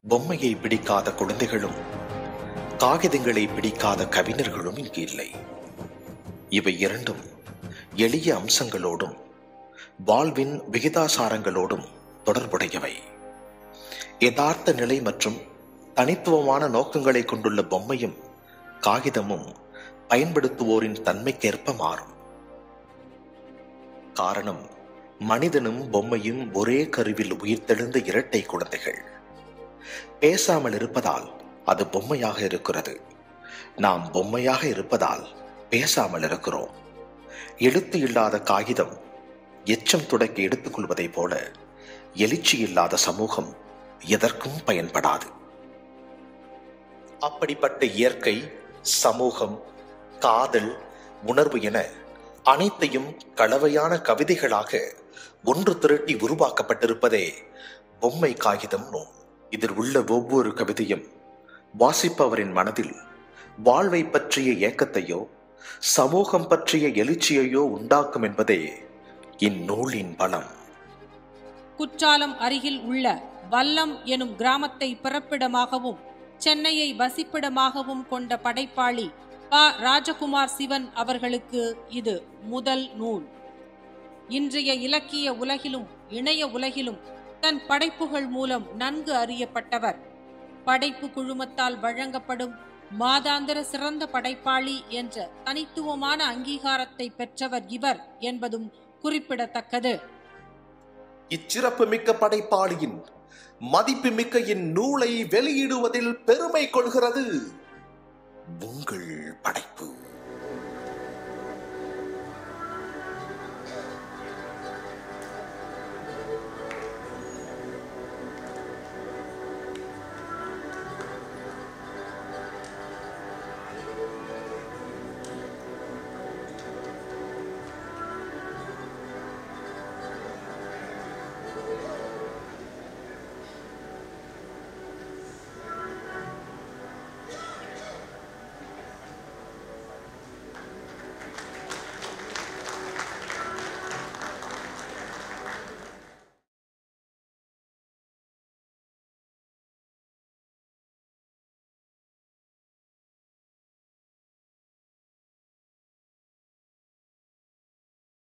பொம்மையை பிடிக்காத குழந்தைகளும் காகிதங்களை பிடிக்காத கவிஞர்களும் இங்கு இல்லை இவை இரண்டும் எளிய அம்சங்களோடும் வாழ்வின் விகிதாசாரங்களோடும் தொடர்புடையவை யதார்த்த நிலை மற்றும் தனித்துவமான நோக்கங்களை கொண்டுள்ள பொம்மையும் காகிதமும் பயன்படுத்துவோரின் தன்மைக்கேற்ப மாறும் காரணம் மனிதனும் பொம்மையும் ஒரே கருவில் உயிர்த்தெழுந்த இரட்டை குழந்தைகள் பேசாமல் இருப்பதால் அது பொம்மையாக இருக்கிறது நாம் பொம்மையாக இருப்பதால் பேசாமல் இருக்கிறோம் எழுத்து இல்லாத காகிதம் எச்சம் துடைக்க எடுத்துக்கொள்வதைப் போல எழுச்சி இல்லாத சமூகம் எதற்கும் பயன்படாது அப்படிப்பட்ட இயற்கை சமூகம் காதல் உணர்வு என அனைத்தையும் கலவையான கவிதைகளாக ஒன்று திரட்டி உருவாக்கப்பட்டிருப்பதே பொம்மை காகிதம் நூல் இதில் உள்ள ஒவ்வொரு கவிதையும் வாசிப்பவரின் மனதில் வாழ்வை பற்றிய ஏக்கத்தையோ சமூகம் பற்றிய எழுச்சியையோ உண்டாக்கும் என்பதே இந்நூலின் பலம் குற்றாலம் அருகில் உள்ள வல்லம் எனும் கிராமத்தை பிறப்பிடமாகவும் சென்னையை வசிப்பிடமாகவும் கொண்ட படைப்பாளி ப ராஜகுமார் சிவன் அவர்களுக்கு இது முதல் நூல் இன்றைய இலக்கிய உலகிலும் இணைய உலகிலும் தன் படைப்புகள் மூலம் நன்கு அறியப்பட்டவர் படைப்பு குழுமத்தால் வழங்கப்படும் மாதாந்திர சிறந்த படைப்பாளி என்ற தனித்துவமான அங்கீகாரத்தை பெற்றவர் இவர் என்பதும் குறிப்பிடத்தக்கது இச்சிறப்புமிக்க படைப்பாளியின் மதிப்புமிக்க இந்நூலை வெளியிடுவதில் பெருமை கொள்கிறது உங்கள் படைப்பு